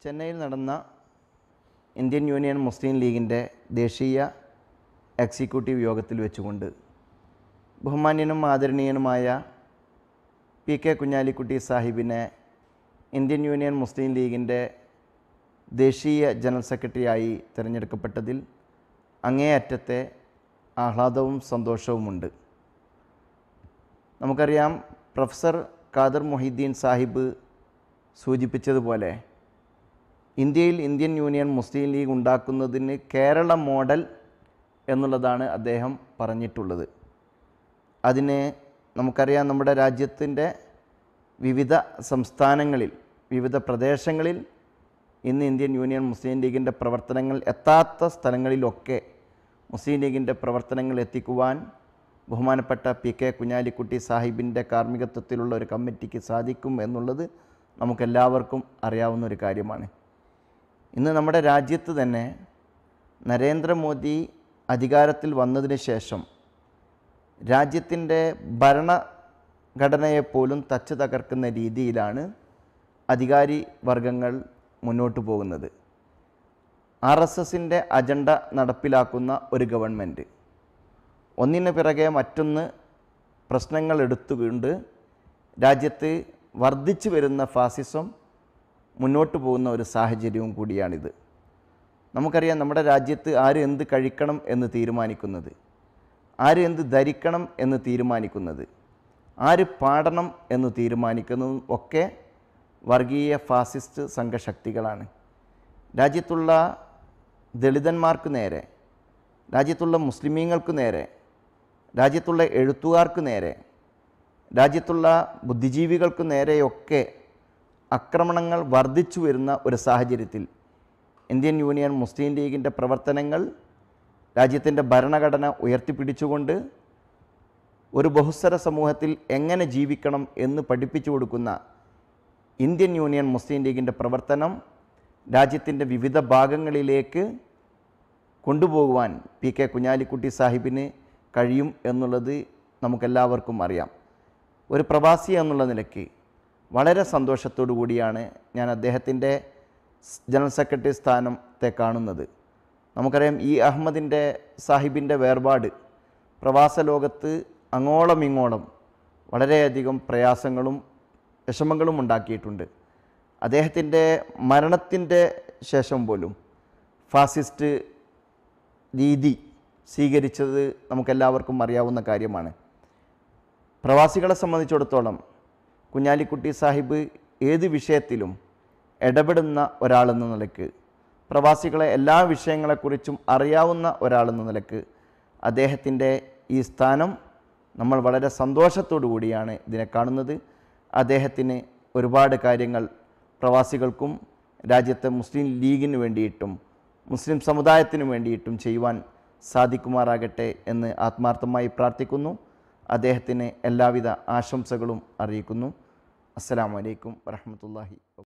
ചെന്നൈയിൽ നടന്ന Indian union മുസ്ലിം ലീഗിൻ്റെ ദേശീയ എക്സിക്യൂട്ടീവ് യോഗത്തിൽ വെച്ചുകൊണ്ട് ബഹുമാന്യനും ആദരണീയനുമായ പി കെ കുഞ്ഞാലിക്കുട്ടി സാഹിബിനെ ഇന്ത്യൻ യൂണിയൻ മുസ്ലിം ലീഗിൻ്റെ ദേശീയ ജനറൽ സെക്രട്ടറിയായി തിരഞ്ഞെടുക്കപ്പെട്ടതിൽ അങ്ങേയറ്റത്തെ ആഹ്ലാദവും സന്തോഷവുമുണ്ട് നമുക്കറിയാം പ്രൊഫസർ ഖാദർ മൊഹീദ്ദീൻ സാഹിബ് സൂചിപ്പിച്ചതുപോലെ ഇന്ത്യയിൽ ഇന്ത്യൻ യൂണിയൻ മുസ്ലിം ലീഗ് ഉണ്ടാക്കുന്നതിന് കേരള മോഡൽ എന്നുള്ളതാണ് അദ്ദേഹം പറഞ്ഞിട്ടുള്ളത് അതിന് നമുക്കറിയാം നമ്മുടെ രാജ്യത്തിൻ്റെ വിവിധ സംസ്ഥാനങ്ങളിൽ വിവിധ പ്രദേശങ്ങളിൽ ഇന്ന് ഇന്ത്യൻ യൂണിയൻ മുസ്ലിം ലീഗിൻ്റെ പ്രവർത്തനങ്ങൾ എത്താത്ത സ്ഥലങ്ങളിലൊക്കെ മുസ്ലിം ലീഗിൻ്റെ പ്രവർത്തനങ്ങൾ എത്തിക്കുവാൻ ബഹുമാനപ്പെട്ട പി കെ കുഞ്ഞാലിക്കുട്ടി സാഹിബിൻ്റെ കാർമ്മികത്വത്തിലുള്ള ഒരു കമ്മിറ്റിക്ക് സാധിക്കും എന്നുള്ളത് നമുക്കെല്ലാവർക്കും അറിയാവുന്ന ഒരു കാര്യമാണ് ഇന്ന് നമ്മുടെ രാജ്യത്ത് തന്നെ നരേന്ദ്രമോദി അധികാരത്തിൽ വന്നതിന് ശേഷം രാജ്യത്തിൻ്റെ ഭരണഘടനയെപ്പോലും തച്ച് തകർക്കുന്ന രീതിയിലാണ് അധികാരി വർഗങ്ങൾ മുന്നോട്ട് പോകുന്നത് ആർ എസ് എസിൻ്റെ അജണ്ട നടപ്പിലാക്കുന്ന ഒരു ഗവൺമെൻറ് ഒന്നിനു പിറകെ മറ്റൊന്ന് പ്രശ്നങ്ങൾ എടുത്തുകൊണ്ട് രാജ്യത്ത് വർദ്ധിച്ചു വരുന്ന ഫാസിസം മുന്നോട്ട് പോകുന്ന ഒരു സാഹചര്യവും കൂടിയാണിത് നമുക്കറിയാം നമ്മുടെ രാജ്യത്ത് ആര് എന്ത് കഴിക്കണം എന്ന് തീരുമാനിക്കുന്നത് ആര് എന്ത് ധരിക്കണം എന്ന് തീരുമാനിക്കുന്നത് ആര് പാടണം എന്ന് തീരുമാനിക്കുന്നതും ഒക്കെ വർഗീയ ഫാസിസ്റ്റ് സംഘശക്തികളാണ് രാജ്യത്തുള്ള ദളിതന്മാർക്ക് നേരെ രാജ്യത്തുള്ള മുസ്ലിമീങ്ങൾക്ക് നേരെ രാജ്യത്തുള്ള എഴുത്തുകാർക്ക് നേരെ രാജ്യത്തുള്ള ബുദ്ധിജീവികൾക്ക് നേരെയൊക്കെ ആക്രമണങ്ങൾ വർദ്ധിച്ചു വരുന്ന ഒരു സാഹചര്യത്തിൽ ഇന്ത്യൻ യൂണിയൻ മുസ്ലിം ലീഗിൻ്റെ പ്രവർത്തനങ്ങൾ രാജ്യത്തിൻ്റെ ഭരണഘടന ഉയർത്തിപ്പിടിച്ചുകൊണ്ട് ഒരു ബഹുസ്വര സമൂഹത്തിൽ എങ്ങനെ ജീവിക്കണം എന്ന് പഠിപ്പിച്ചു കൊടുക്കുന്ന ഇന്ത്യൻ യൂണിയൻ മുസ്ലിം ലീഗിൻ്റെ പ്രവർത്തനം രാജ്യത്തിൻ്റെ വിവിധ ഭാഗങ്ങളിലേക്ക് കൊണ്ടുപോകുവാൻ പി കെ കുഞ്ഞാലിക്കുട്ടി സാഹിബിന് കഴിയും എന്നുള്ളത് നമുക്കെല്ലാവർക്കും അറിയാം ഒരു പ്രവാസി എന്നുള്ള നിലയ്ക്ക് വളരെ സന്തോഷത്തോടു കൂടിയാണ് ഞാൻ അദ്ദേഹത്തിൻ്റെ ജനറൽ സെക്രട്ടറി സ്ഥാനത്തെ കാണുന്നത് നമുക്കറിയാം ഈ അഹമ്മദിൻ്റെ സാഹിബിൻ്റെ വേർപാട് പ്രവാസ ലോകത്ത് അങ്ങോളം ഇങ്ങോളം വളരെയധികം പ്രയാസങ്ങളും വിഷമങ്ങളും ഉണ്ടാക്കിയിട്ടുണ്ട് അദ്ദേഹത്തിൻ്റെ മരണത്തിൻ്റെ ശേഷം പോലും ഫാസിസ്റ്റ് രീതി സ്വീകരിച്ചത് നമുക്കെല്ലാവർക്കും അറിയാവുന്ന കാര്യമാണ് പ്രവാസികളെ സംബന്ധിച്ചിടത്തോളം കുഞ്ഞാലിക്കുട്ടി സാഹിബ് ഏത് വിഷയത്തിലും ഇടപെടുന്ന ഒരാളെന്ന നിലയ്ക്ക് പ്രവാസികളെ എല്ലാ വിഷയങ്ങളെക്കുറിച്ചും അറിയാവുന്ന ഒരാളെന്ന നിലയ്ക്ക് അദ്ദേഹത്തിൻ്റെ ഈ സ്ഥാനം നമ്മൾ വളരെ സന്തോഷത്തോടു കൂടിയാണ് ഇതിനെ കാണുന്നത് അദ്ദേഹത്തിന് ഒരുപാട് കാര്യങ്ങൾ പ്രവാസികൾക്കും രാജ്യത്തെ മുസ്ലിം ലീഗിന് വേണ്ടിയിട്ടും മുസ്ലിം സമുദായത്തിന് വേണ്ടിയിട്ടും ചെയ്യുവാൻ സാധിക്കുമാറാകട്ടെ എന്ന് ആത്മാർത്ഥമായി പ്രാർത്ഥിക്കുന്നു അദ്ദേഹത്തിന് എല്ലാവിധ ആശംസകളും അറിയിക്കുന്നു അസ്സലാമു അലൈക്കും വറഹമത്തല്ലാഹി